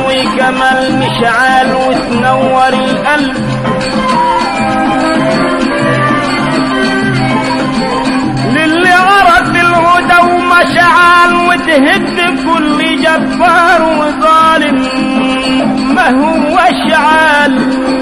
وكمال مشعال وتنور القلب للي عرف الهدى ومشعل وتهد كل جبار وظالم ما هو شعال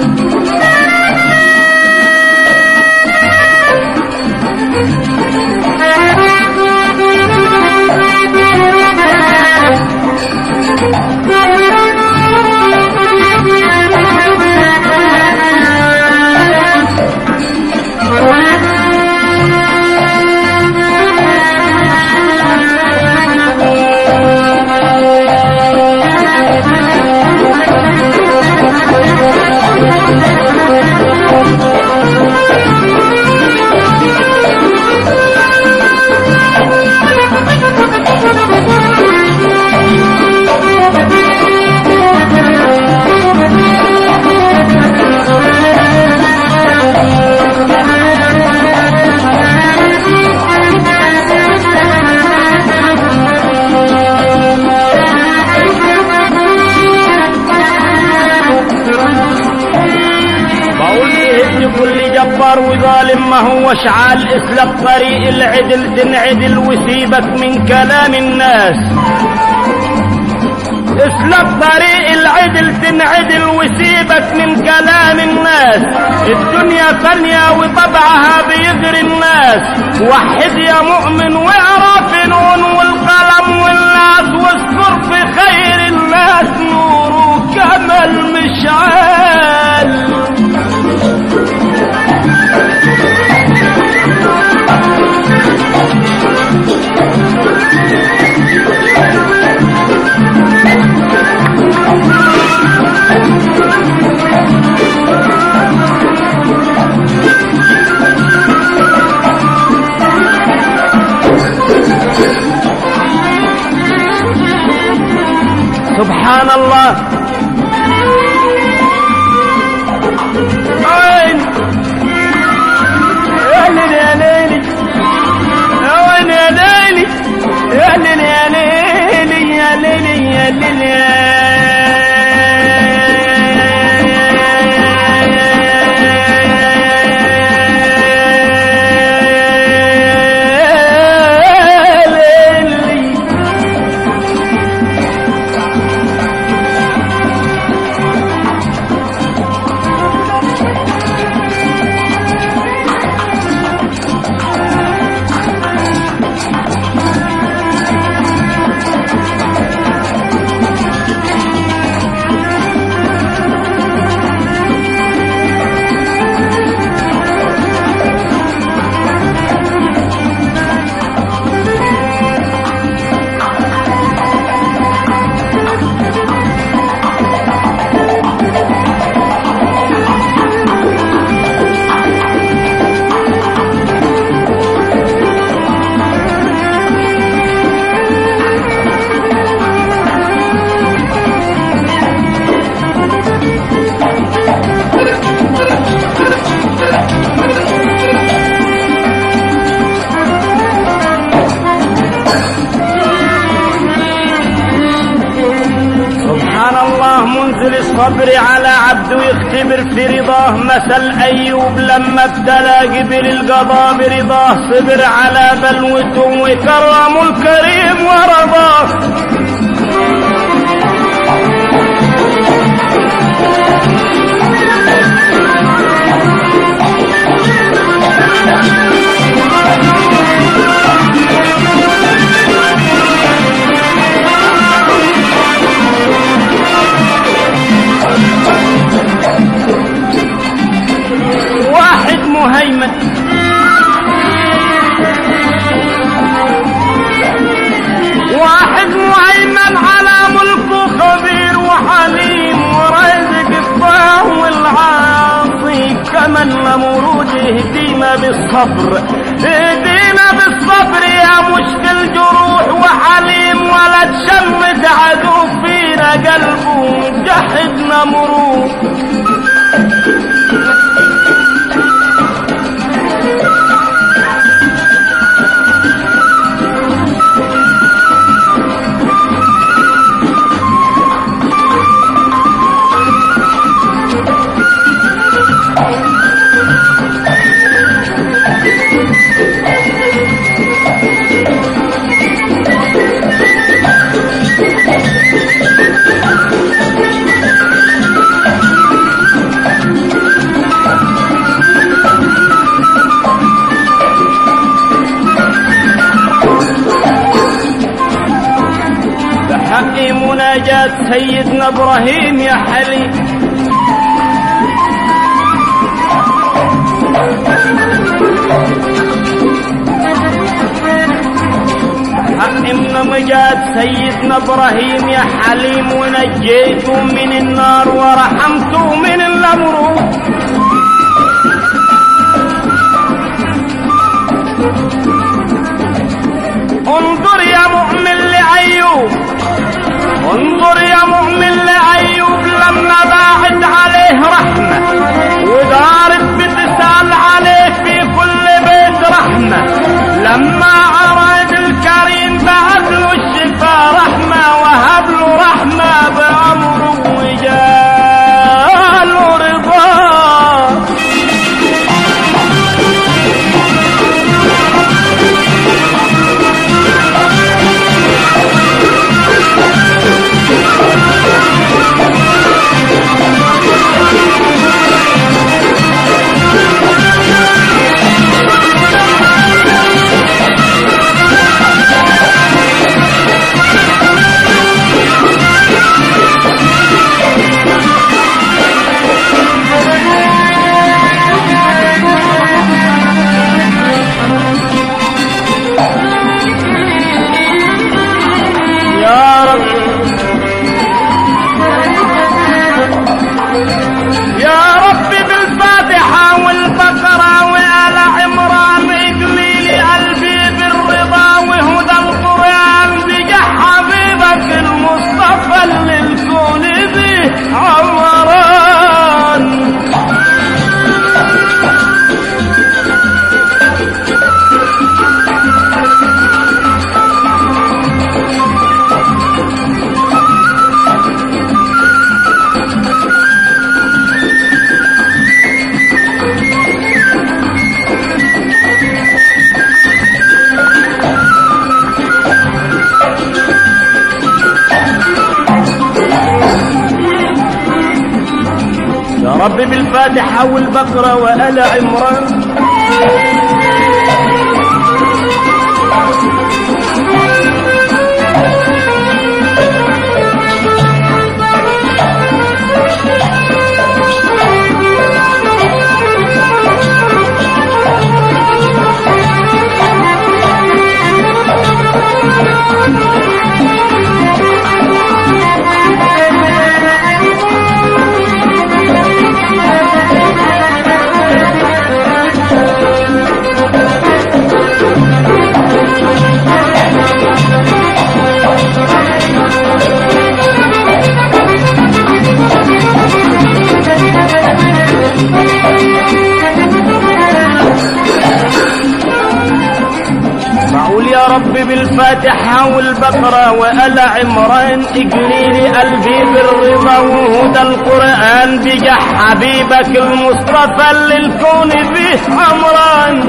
بقول تهد كل جبار وظالم ما هو شعال اسلك طريق العدل تنعدل وسيبك من كلام الناس اسلك طريق العدل تنعدل وسيبك من كلام الناس الدنيا فانية وطبعها بيغري الناس وحد يا مؤمن واعرف نون والقلم والناس واذكر في خير الناس نور كما المشعال سبحان الله وين يا ليلي يا ليلي يا وين يا ليلي يا ليلي يا ليلي يا ليلي يا ليلي يا ليلي سبحان الله منزل الصبر على عبده يختبر في رضاه مثل أيوب لما ابتلى قبل القضاء برضاه صبر على بلوته وكرم الكريم ورضاه واحد مهيمن واحد مهيمن على ملكه خبير وحليم ورزق الطاه والعاصي كمن نمرود اهدينا بالصبر اهدينا بالصبر يا مشكل جروح وحليم ولا تشمت عدو فينا قلبه جحد نمرود سيدنا ابراهيم يا حليم حق مجاد سيدنا ابراهيم يا حليم ونجيته من النار ورحمته من الامر انظر يا مؤمن لأيوب انظر يا مؤمن لأيوب لما باعت عليه رحمة ودارت بتسأل عليه في كل بيت رحمة لما أراد الكريم بعث له الشفاء رحمة وهب له رحمة بأمره وجاله رضاه يا رب يا رب بالفاتحة والبقرة وآل عمران اجلي لي قلبي بالرضا وهدى القرآن بجح حبيبك المصطفى اللي الكون به عمران يا رب بالفاتحة والبقرة وآل عمران معقول يا رب بالفاتحة والبقرة وآل عمران اجليلي قلبي بالرضا وهدى القرآن بجح حبيبك المصطفى اللي الكون فيه عمران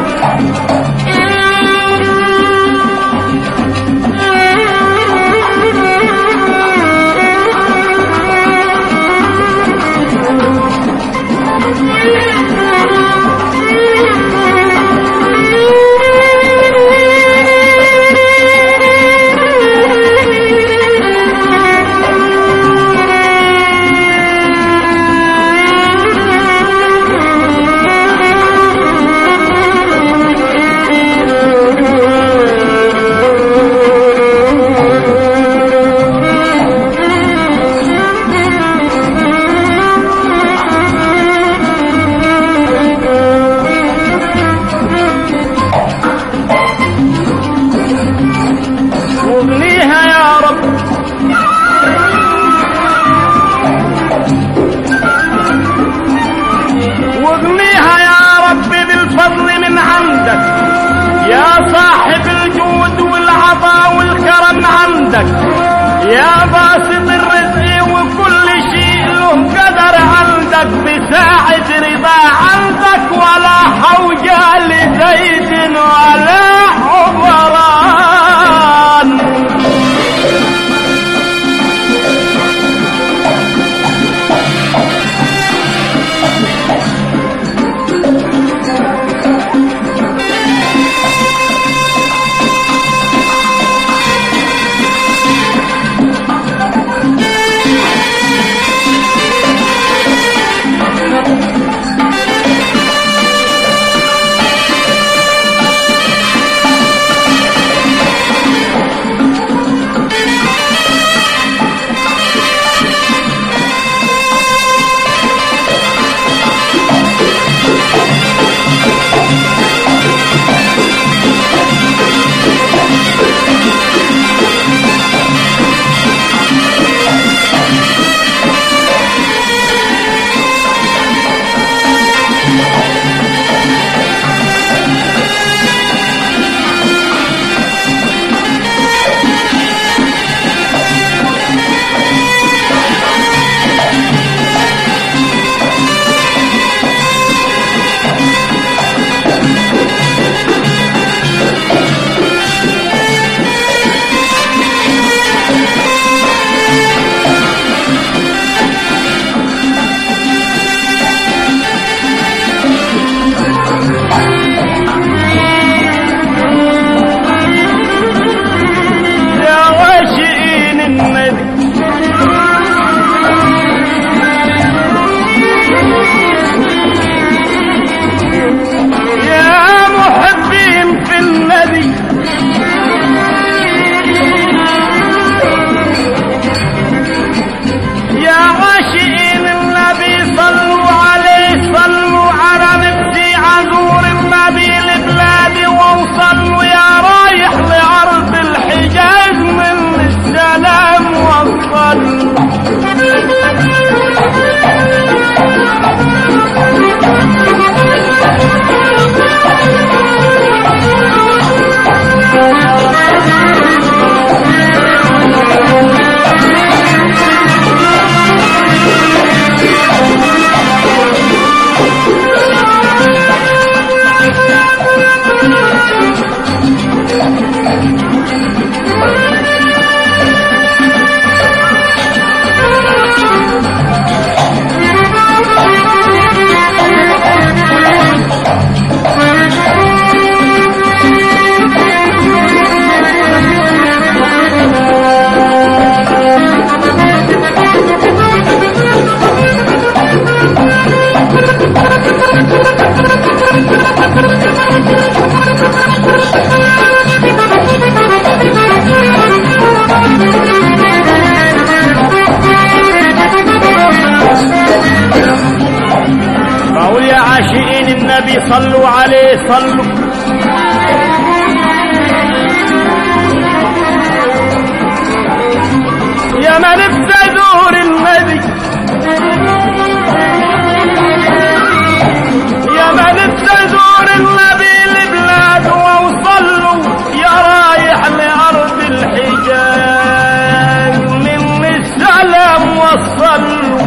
واغنيها يا رب واغنيها يا رب بالفضل من عندك يا صاحب الجود والعطاء والكرم عندك يا باسط الرزق وكل شيء له قدر عندك بساعد رضا عندك ولا حوجة لزيد ولا عمران النبي صلوا عليه صلوا يا من ابتدور النبي يا من ابتدور النبي لبلاده ووصلوا يا رايح لأرض الحجاز من السلام وصلوا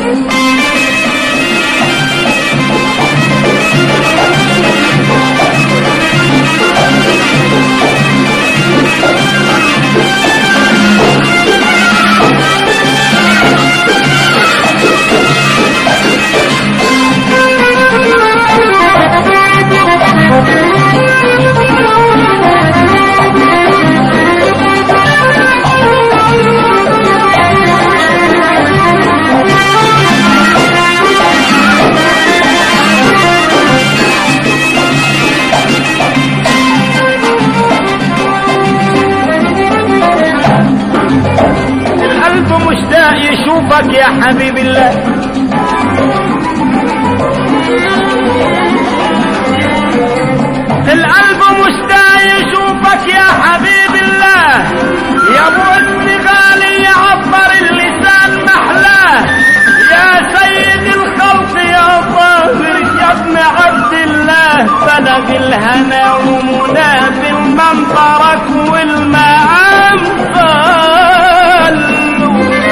القلب مشتاق يشوفك يا حبيب الله القلب مشتاق يشوفك يا حبيب الله يا ابو استغالي يعبر اللسان محلاه يا سيد الخلق يا طاهر يا ابن عبد الله بلغ الهنا ومنى بالمنظرك والمقام قالوا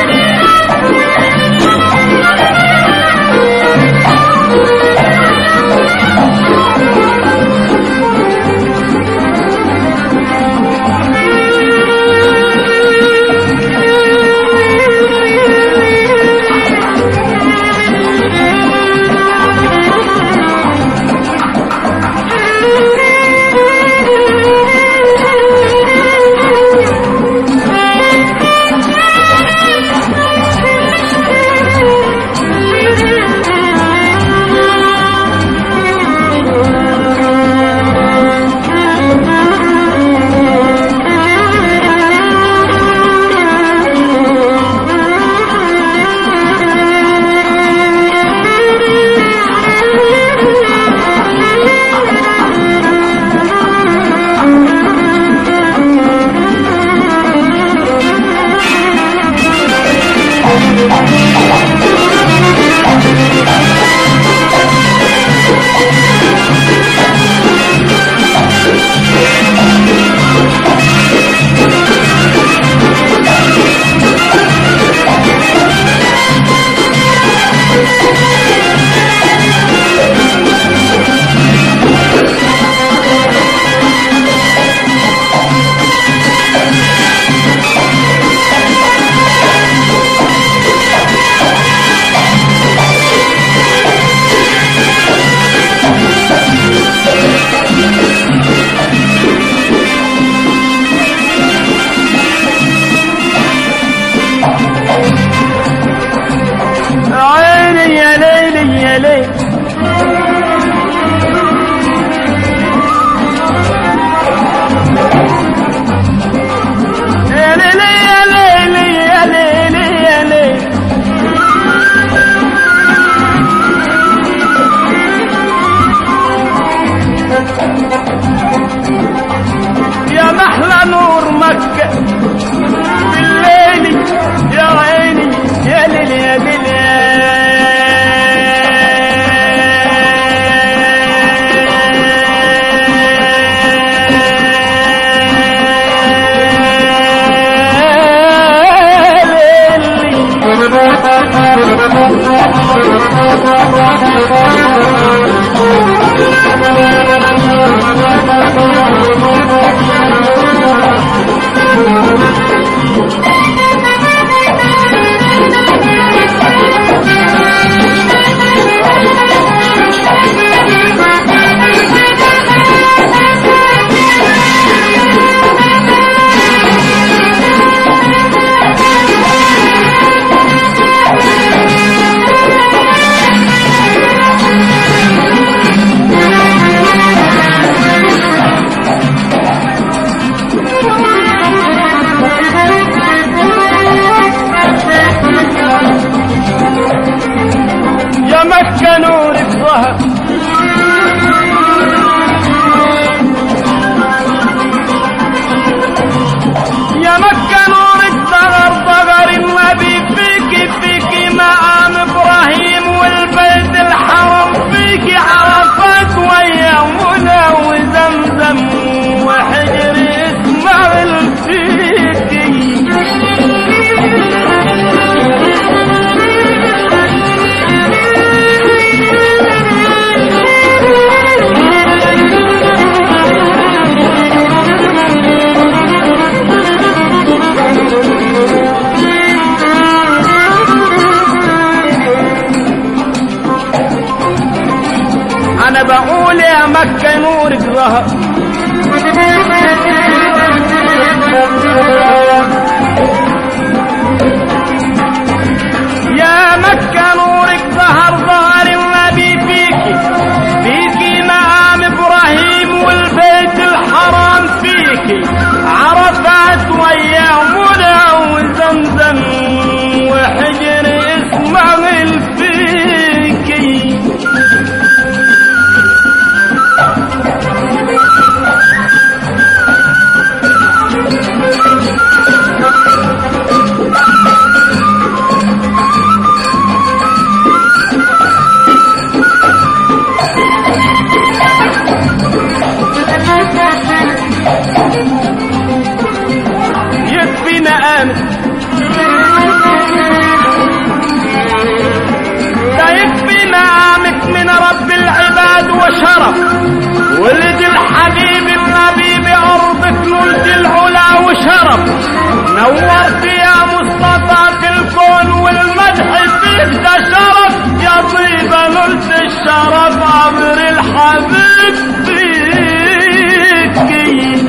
عيني يا ليلي يا ليل يا ليلي يا ليلي يا ليلي يا ليل يا محلى نور مكة بالليل يا عيني يا ليل يا ليل بقول يا مكة نورك ظهر يا مكة نورك ظهر ظهر النبي فيكي فيكي مقام إبراهيم والبيت الحرام فيكي عرفات ويا منى وزمزم وحجر إسماعيل فيكي يكفينا آمن ده يكفينا آمت من رب العباد وشرف ولد الحبيب النبي بأرضك نلت العلا وشرف نورت يا مصطفى في الكون والمدح فيك ده شرف يا طيبة نلت الشرف عبر الحبيب فيكي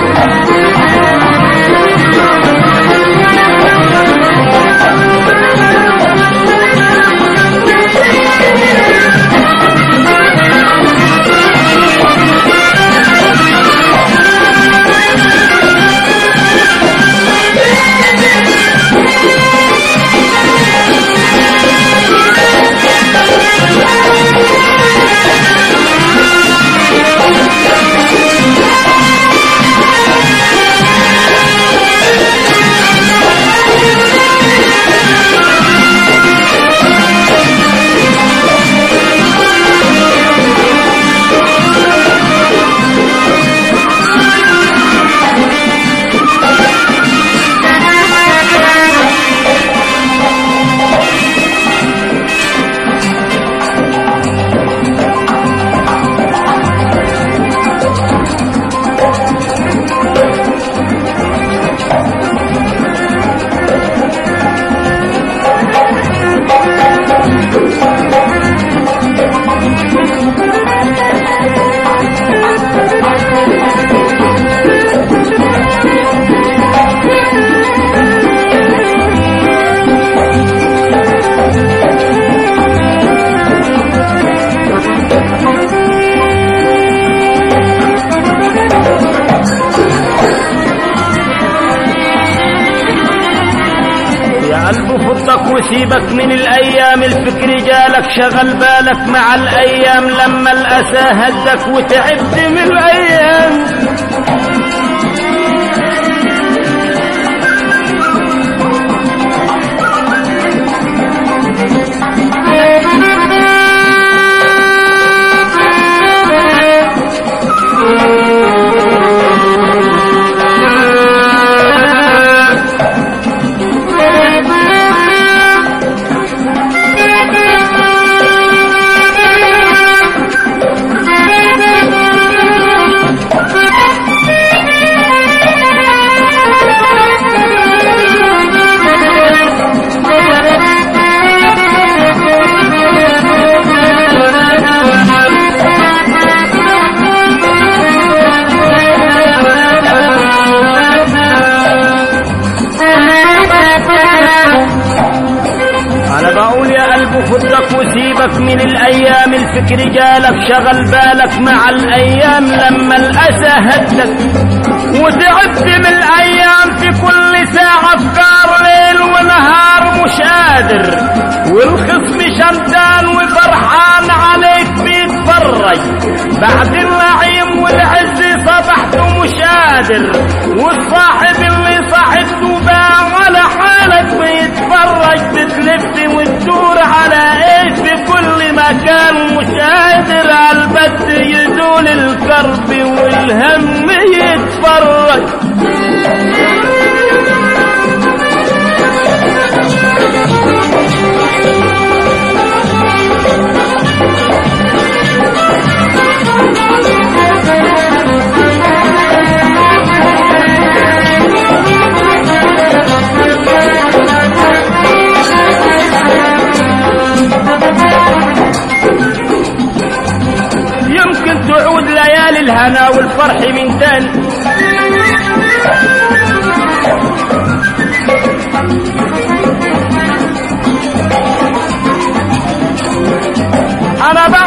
يا قلب فضك وسيبك من الايام الفكر جالك شغل بالك مع الايام لما الاسى هدك وتعبت من الايام انا بقول يا قلب فضك وسيبك من الايام الفكر جالك شغل بالك مع الايام لما الاسى هدك وتعبت من الايام في كل ساعة افكار ليل ونهار مش قادر والخصم شمتان وفرحان عليك بيتفرج بعد النعيم والعز صبحت مش قادر والصاحب اللي صاحبته باع على حالك بيتفرج بتلف وتدور على ايش في كل مكان مش قادر عالبت يزول الكرب والهم يتفرج يمكن انا